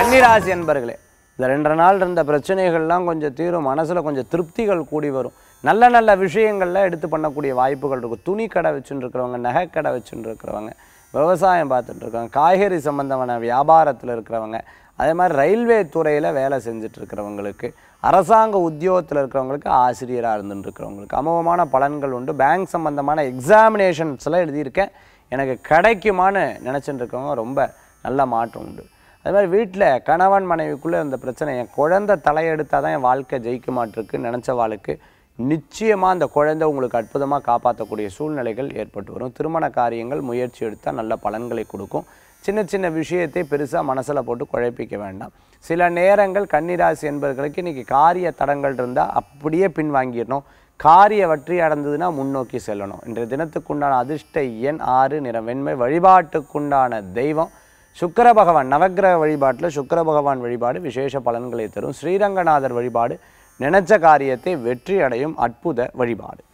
கன்னிராசி என்பர்களே இந்த ரெண்டரை நாள் இருந்த பிரச்சனைகள்லாம் கொஞ்சம் தீரும் மனசில் கொஞ்சம் திருப்திகள் கூடி வரும் நல்ல நல்ல விஷயங்கள்ல எடுத்து பண்ணக்கூடிய வாய்ப்புகள் இருக்கும் துணி கடை வச்சுட்டு இருக்கிறவங்க நகை கடை வச்சுட்டு இருக்கிறவங்க விவசாயம் பார்த்துட்டு இருக்கவங்க காய்கறி சம்பந்தமான வியாபாரத்தில் இருக்கிறவங்க அதே மாதிரி ரயில்வே துறையில் வேலை செஞ்சுட்டு இருக்கிறவங்களுக்கு அரசாங்க உத்தியோகத்தில் இருக்கிறவங்களுக்கு ஆசிரியராக இருந்துட்டு இருக்கிறவங்களுக்கு அமோகமான பலன்கள் உண்டு பேங்க் சம்பந்தமான எக்ஸாமினேஷன்ஸ்லாம் எழுதியிருக்கேன் எனக்கு கிடைக்குமான்னு நினச்சிட்டு இருக்கவங்க ரொம்ப நல்ல மாற்றம் உண்டு அதே மாதிரி வீட்டில் கணவன் மனைவிக்குள்ளே அந்த பிரச்சனை என் குழந்தை தலையெடுத்தால் தான் என் வாழ்க்கை ஜெயிக்க மாட்டிருக்கு நினச்ச வாழ்க்கை நிச்சயமாக அந்த குழந்தை உங்களுக்கு அற்புதமாக காப்பாற்றக்கூடிய சூழ்நிலைகள் ஏற்பட்டு வரும் திருமண காரியங்கள் முயற்சி எடுத்தால் நல்ல பலன்களை கொடுக்கும் சின்ன சின்ன விஷயத்தை பெருசாக மனசில் போட்டு குழப்பிக்க வேண்டாம் சில நேரங்கள் கன்னிராசி என்பவர்களுக்கு இன்றைக்கி காரிய தடங்கள் இருந்தால் அப்படியே பின்வாங்கிடணும் காரிய வெற்றி அடைந்ததுன்னா முன்னோக்கி செல்லணும் இன்றைய தினத்துக்குண்டான அதிர்ஷ்ட எண் ஆறு நிற வெண்மை வழிபாட்டுக்குண்டான தெய்வம் சுக்கிர பகவான் நவக்கிரக வழிபாட்டில் சுக்கிர பகவான் வழிபாடு விசேஷ பலன்களை தரும் ஸ்ரீரங்கநாதர் வழிபாடு நினைச்ச காரியத்தை வெற்றி அடையும் அற்புத வழிபாடு